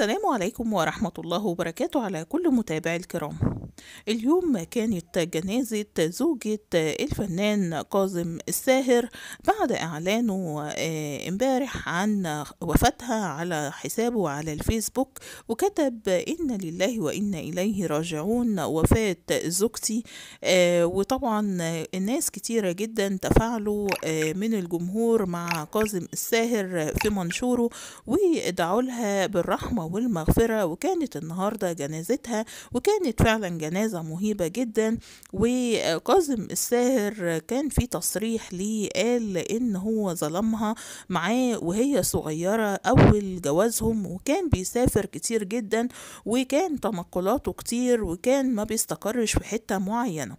السلام عليكم ورحمة الله وبركاته على كل متابعي الكرام اليوم كانت جنازة زوجة الفنان كاظم الساهر بعد إعلانه آه، امبارح عن وفاتها على حسابه على الفيسبوك وكتب إن لله وإنا إليه راجعون وفاة زوجتي آه، وطبعا الناس كتيرة جدا تفاعلوا آه، من الجمهور مع كاظم الساهر في منشوره ودعوا لها بالرحمة والمغفرة وكانت النهاردة جنازتها وكانت فعلا جنازة مهيبة جدا وكاظم الساهر كان في تصريح ليه قال إن هو ظلمها معاه وهي صغيرة أول جوازهم وكان بيسافر كتير جدا وكان تنقلاته كتير وكان ما بيستقرش في حتة معينة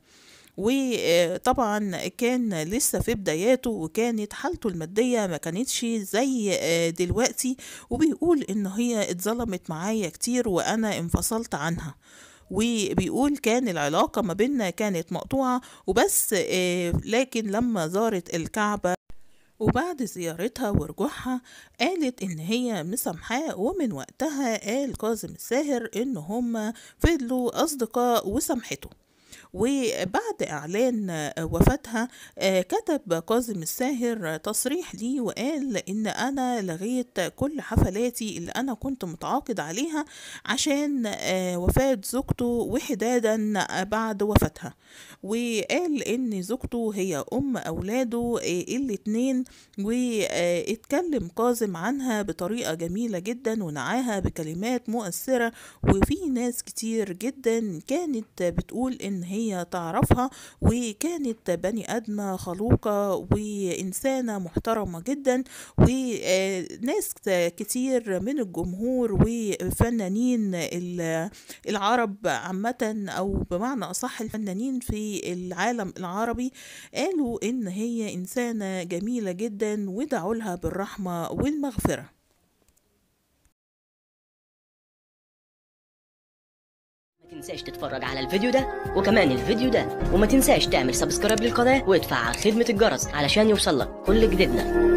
وطبعا كان لسه في بداياته وكانت حالته المادية ما كانتش زي آه، دلوقتي وبيقول ان هي اتظلمت معايا كتير وانا انفصلت عنها وبيقول كان العلاقة ما بيننا كانت مقطوعة وبس آه، لكن لما زارت الكعبة وبعد زيارتها ورجوعها قالت إن هي مسامحاه ومن وقتها قال كاظم الساهر إن هما فضلوا أصدقاء وسامحته وبعد إعلان وفاتها آه، كتب كاظم الساهر تصريح لي وقال إن أنا لغيت كل حفلاتي اللي أنا كنت متعاقد عليها عشان آه، وفاة زوجته وحدادا بعد وفاتها وقال إن زوجته هي أم أولاده آه، الاتنين واتكلم كاظم عنها بطريقة جميلة جدا ونعاها بكلمات مؤثرة وفي ناس كتير جدا كانت بتقول إن هي تعرفها وكانت بني آدمة خلوقة وإنسانة محترمة جدا وناس كتير من الجمهور وفنانين ال- العرب عامة أو بمعنى أصح الفنانين في العالم العربي قالوا إن هي إنسانة جميلة جدا ودعوا لها بالرحمة والمغفرة ما تنساش تتفرج على الفيديو ده وكمان الفيديو ده وما تنساش تعمل سبسكرايب للقناة وتفعل خدمة الجرس علشان يوصلك كل جديدنا